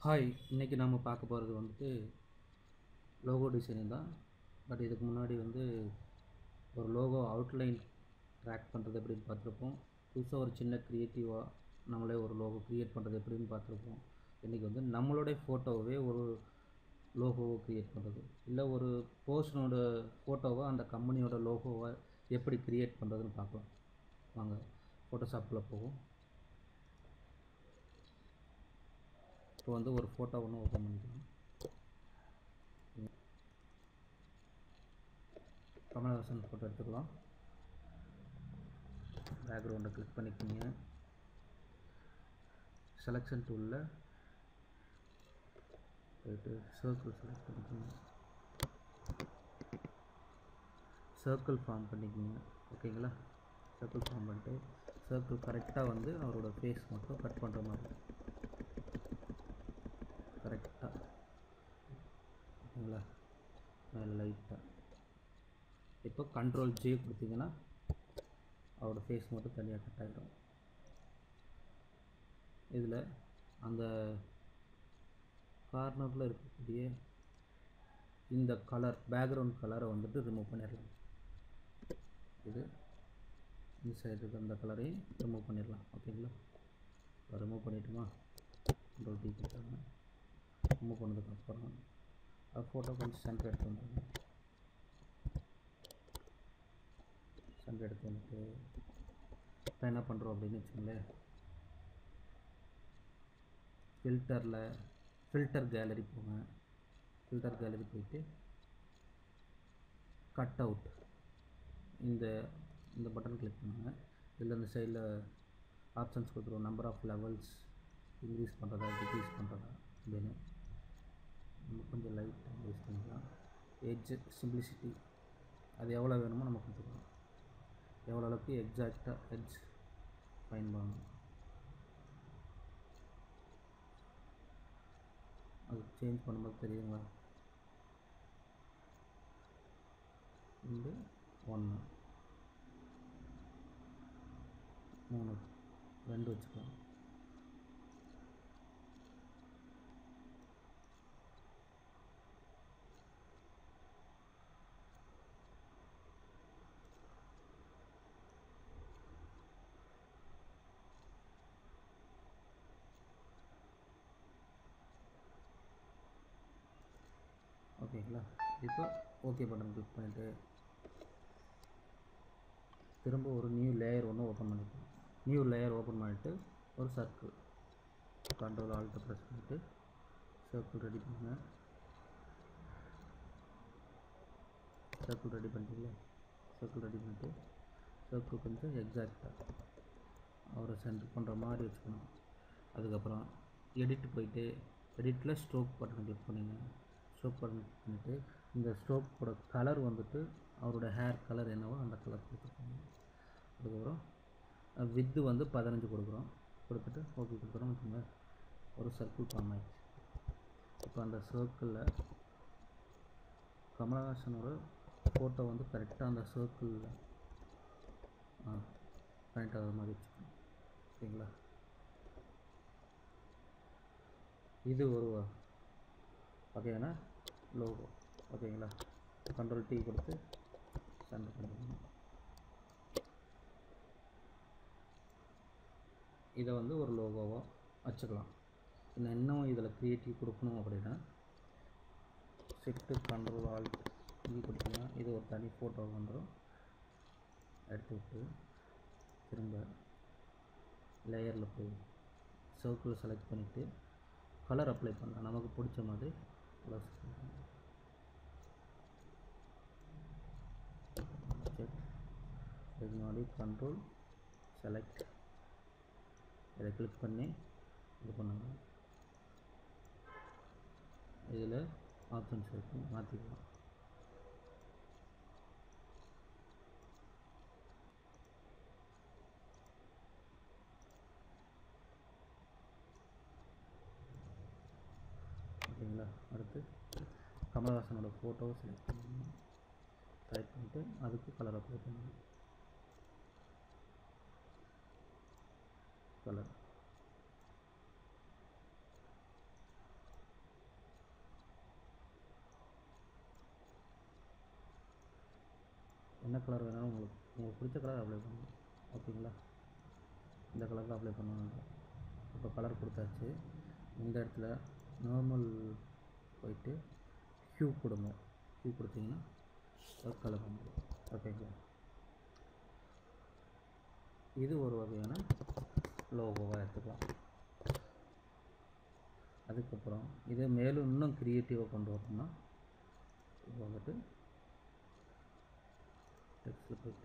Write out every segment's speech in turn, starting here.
hi இன்றைக்கி நாம் பார்க்க போகிறது வந்துட்டு லோகோ டிசைனிங் தான் பட் இதுக்கு முன்னாடி வந்து ஒரு லோகோ அவுட்லைன் ட்ராக் பண்ணுறது எப்படின்னு பார்த்துருப்போம் புதுசாக ஒரு சின்ன க்ரியேட்டிவாக நம்மளே ஒரு லோகோ க்ரியேட் பண்ணுறது எப்படின்னு பார்த்துருப்போம் இன்றைக்கி வந்து நம்மளுடைய ஃபோட்டோவே ஒரு லோகோவை க்ரியேட் பண்ணுறது இல்லை ஒரு பர்சனோட ஃபோட்டோவை அந்த கம்பெனியோட லோகோவை எப்படி க்ரியேட் பண்ணுறதுன்னு பார்க்கலாம் வாங்க ஃபோட்டோஷாப்பில் போவோம் இப்போ வந்து ஒரு ஃபோட்டோ ஒன்று ஓப்பன் பண்ணிக்கலாம் கமலஹாசன் ஃபோட்டோ எடுத்துக்கலாம் பேக்ரவுண்டை கிளிக் பண்ணிக்கோங்க செலெக்ஷன் டூலில் போயிட்டு சர்க்கிள் செலக்ட் பண்ணிக்கோங்க சர்க்கிள் ஃபார்ம் பண்ணிக்கோங்க ஓகேங்களா சர்க்கிள் ஃபார்ம் பண்ணிட்டு சர்க்கிள் கரெக்டாக வந்து அவரோட ஃபேஸ் மட்டும் கட் பண்ணுற மாதிரி கரெக்டாக ஓகேங்களா மேலே லைட்டாக இப்போ கண்ட்ரோல் ஜே கொடுத்தீங்கன்னா அவரோட ஃபேஸ் மட்டும் தனியாக கட் ஆகிடும் இதில் அந்த கார்னரில் இருக்கக்கூடிய இந்த கலர் பேக்ரவுண்ட் கலரை வந்துட்டு ரிமூவ் பண்ணிடலாம் இது இந்த சைடு இருக்க அந்த கலரையும் ரிமூவ் பண்ணிடலாம் ஓகேங்களா ரிமூவ் பண்ணிட்டோமா கண்ட்ரோல் டீ கொடுத்தாங்க ரிமூவ் பண்ணதுக்கப்புறம் அது ஃபோட்டோ கொஞ்சம் சென்டர் எடுத்து வந்துடுங்க சென்டர் எடுத்து வந்துட்டு இப்போ என்ன பண்ணுறோம் அப்படின்னு வச்சுக்கோங்களேன் ஃபில்டரில் ஃபில்டர் கேலரி போங்க ஃபில்டர் கேலரி போயிட்டு கட் அவுட் இந்த இந்த பட்டன் கிளிக் பண்ணுங்கள் இதில் இந்த சைடில் ஆப்ஷன்ஸ் கொடுத்துருவோம் நம்பர் ஆஃப் லெவல்ஸ் இன்க்ரீஸ் பண்ணுறதா டிக்ரீஸ் பண்ணுறதா அப்படின்னு நம்ம கொஞ்சம் லைட்டாக இன்க்ரீஸ் பண்ணிக்கலாம் எட்ஜ் சிம்பிளிசிட்டி அது எவ்வளோ வேணுமோ நம்ம கொடுத்துக்கலாம் எவ்வளோ அளவுக்கு எக்ஸாக்டாக எட்ஜ் ஃபைன் பண்ணணும் அது சேஞ்ச் பண்ணும்போது தெரியுங்களா ரெண்டு ஒன்று மூணு ரெண்டு வச்சுக்கலாம் ஓகேங்களா இப்போ ஓகே பட்டன் கிளிக் பண்ணிவிட்டு திரும்ப ஒரு நியூ லேயர் ஒன்று ஓப்பன் பண்ணிக்கலாம் நியூ லேயர் ஓப்பன் பண்ணிவிட்டு ஒரு சர்க்கிள் கண்ட்ரோல் ஆல்ட்டு ப்ரெஸ் பண்ணிவிட்டு சர்க்கிள் ரெடி பண்ணுங்க சர்க்கிள் ரெடி பண்ணிட்டீங்களா சர்க்கிள் ரெடி பண்ணிவிட்டு சர்க்கிள் கொஞ்சம் எக்ஸாக்டாக அவரை சென்டர் பண்ணுற மாதிரி வச்சுக்கணும் அதுக்கப்புறம் எடிட் போயிட்டு எடிட்டில் ஸ்ட்ரோக் பட்டன் கிளிக் பண்ணுங்க ஸ்ட்ரோக் பட்டன் கிளிக் பண்ணிவிட்டு இந்த ஸ்ட்ரோக்கோட கலர் வந்துட்டு அவரோட ஹேர் கலர் என்னவோ அந்த கலர் கொடுத்துருக்காங்க அதுக்கப்புறம் வித்து வந்து பதினஞ்சு கொடுக்குறோம் கொடுத்துட்டு ஓகே கொடுக்குறோம் வச்சுங்க ஒரு சர்க்கிள் ஃபார்ம் ஆயிடுச்சு இப்போ அந்த சர்க்கிளில் கமலஹாசனோட ஃபோட்டோ வந்து கரெக்டாக அந்த சர்க்கிளில் ஆ கனெக்ட் ஆகிற மாதிரி வச்சுக்கணும் ஓகேங்களா இது ஒரு வகையான லோகோ ஓகேங்களா கண்ட்ரோல் டீ கொடுத்து சென்டர் பண்ணிக்கணும் இதை வந்து ஒரு லோகோவாக வச்சுக்கலாம் இன்னும் இன்னும் இதில் க்ரியேட்டிவ் கொடுக்கணும் அப்படின்னா ஷிஃப்ட்டு கண்ட்ரோல் ஆல் டீ கொடுத்தீங்கன்னா இது ஒரு தனி ஃபோட்டோ வந்துடும் எடுத்து விட்டு திரும்ப லேயரில் போய் சர்க்கிள் செலக்ட் பண்ணிவிட்டு கலர் அப்ளை பண்ணலாம் நமக்கு பிடிச்ச மாதிரி கலர்ஸ் செக் இதுக்கு முன்னாடி கண்ட்ரோல் செலக்ட் இதை கிளிக் பண்ணி இது பண்ணுங்க இதில் ஆப்ஷன்ஸ் இருக்கும் மாற்றிக்கலாம் ஓகேங்களா அடுத்து கமலஹாசனோட ஃபோட்டோவை செலக்ட் பண்ணணும் செலக்ட் பண்ணிவிட்டு அதுக்கு கலர் அப்ளை பண்ணணும் கலர் என்ன கலர் வேணாலும் உங்களுக்கு உங்களுக்கு பிடிச்ச கலர் அப்ளை பண்ணணும் ஓகேங்களா இந்த கலரில் அப்ளை பண்ணணும் இப்போ கலர் கொடுத்தாச்சு இந்த இடத்துல நார்மல் போயிட்டு ஹியூ கொடுங்க ஹியூ கொடுத்தீங்கன்னா ஒரு கலர் வந்துடும் ஓகேங்களா இது ஒரு வகையான லோகோவாக எடுத்துக்கலாம் அதுக்கப்புறம் இதை மேலும் இன்னும் க்ரியேட்டிவாக கொண்டு வரணும்னா இப்போ வந்துட்டு டெக்ஸ்ட்டில் போயிட்டு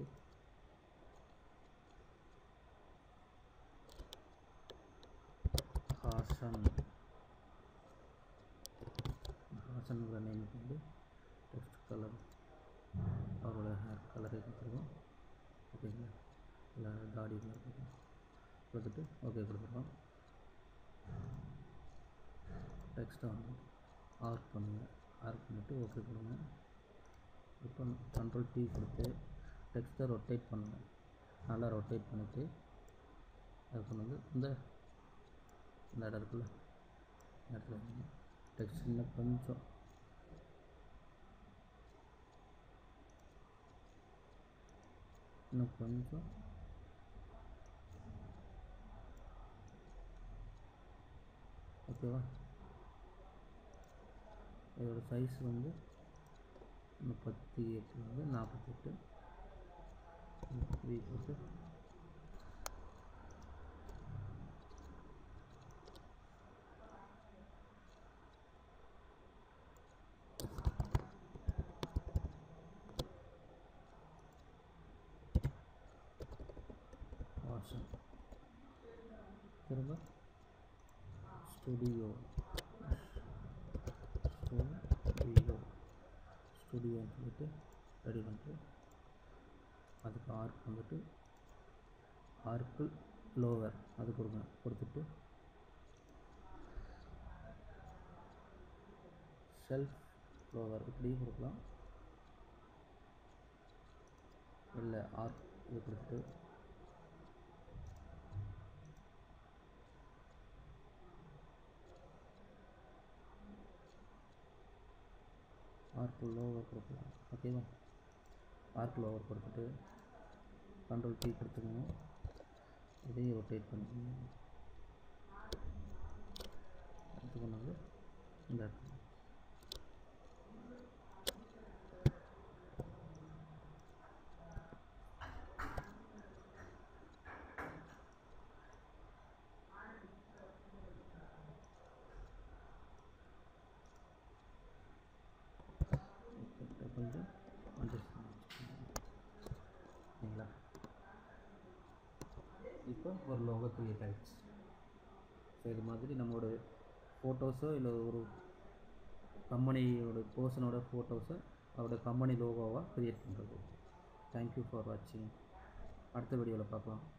ஹாசன் ஹாசனுங்கிற நேமுக்கு வந்து டெக்ஸ்ட் கலர் அவரோட ஹேர் கலரை கொடுத்துருக்கோம் ஓகேங்களா இல்லை தாடி கொடுத்துருக்கோம் கொடுத்துட்டு ஓகே கொடுத்துருக்கோம் டெக்ஸ்ட்டை வந்து ஆர்க் பண்ணுங்கள் ஆர்க் பண்ணிவிட்டு ஓகே கொடுங்க இப்போ கண்ட்ரோல் டீ கொடுத்து டெக்ஸ்ட்டை ரொட்டேட் பண்ணுங்கள் நல்லா ரொட்டேட் பண்ணிவிட்டு அது கொண்டு வந்து இந்த இந்த இடம் இருக்குல்ல இந்த இடத்துல டெக்ஸ்ட் இன்னும் கொஞ்சம் இன்னும் கொஞ்சம் ஓகேவா இதோட சைஸ் வந்து முப்பத்தி எட்டுலேருந்து நாற்பத்தெட்டு த்ரீ போட்டு வாட்ஸன் திரும்ப ஸ்டுடியோ ஸ்டுடியோ ஸ்டுடியோன்னு சொல்லிட்டு ரெடி பண்ணிட்டு அதுக்கு ஆர்க் வந்துட்டு ஆர்க்கு லோவர் அது கொடுங்க கொடுத்துட்டு செல்ஃப் லோவர் இப்படியும் கொடுக்கலாம் இல்லை ஆர்க் இது கொடுத்துட்டு ஆர்க் லோவர் கொடுக்கலாம் ஓகேவா ஆர்க் லோவர் கொடுத்துட்டு கண்ட்ரோல் கீ கொடுத்துக்கோங்க இதையும் ரொட்டேட் பண்ணிக்கோங்க அடுத்து கொண்டு வந்து இந்த இடத்துல கொஞ்சம் அட்ஜஸ்ட் பண்ணி வச்சுக்கோங்க சரிங்களா இப்போ ஒரு லோகோ க்ரியேட் ஆகிடுச்சு ஸோ இது மாதிரி நம்மளோட ஃபோட்டோஸோ இல்லை ஒரு கம்பெனியோட பர்சனோட ஃபோட்டோஸை அவரோட கம்பெனி லோகோவாக க்ரியேட் பண்ணுறது தேங்க்யூ ஃபார் வாட்சிங் அடுத்த வீடியோவில் பார்க்கலாம்